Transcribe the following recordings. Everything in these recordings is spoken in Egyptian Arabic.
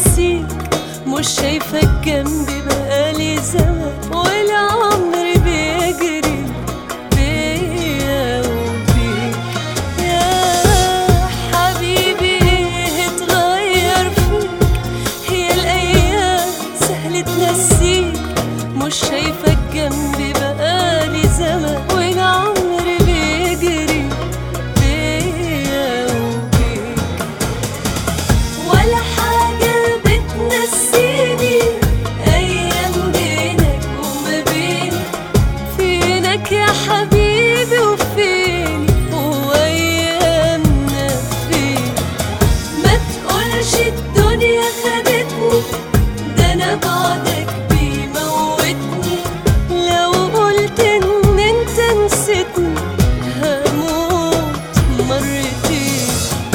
نسيك مش شايفك جنبي بقالي زمان والعمر بيجري بيا وبيك يا حبيبي ايه اتغير فيك هي الايام سهل تنسيك مش شايفك جنبي بقالي زمان والعمر بيجري بيا وبيك ولا حاجة بتنسيني أيام بينك وما بيني فينك يا حبيبي وفيني وأيامنا فين ما تقولش الدنيا خدتني ده أنا بعدك بيموتني لو قلت إن أنت نسيتني هموت مرتين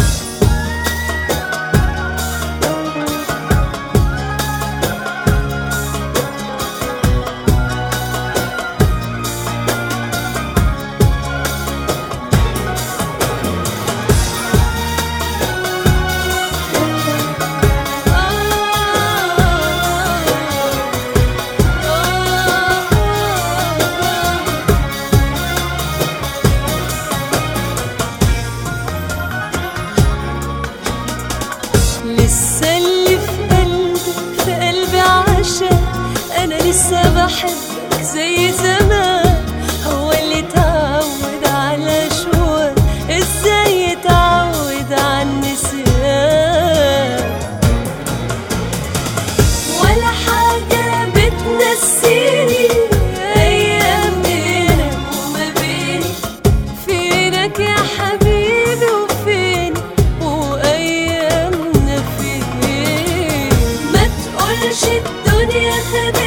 لسه اللي في قلبي في قلبي عشان انا لسه بحبك زي زمان هو اللي اتعود على شوق ازاي يتعود على النسيان ولا حاجة بتنسيني أيام بينك وما بيني فينك يا حبيبي وفيني وأيامنا فين ما تقولش الدنيا خدتني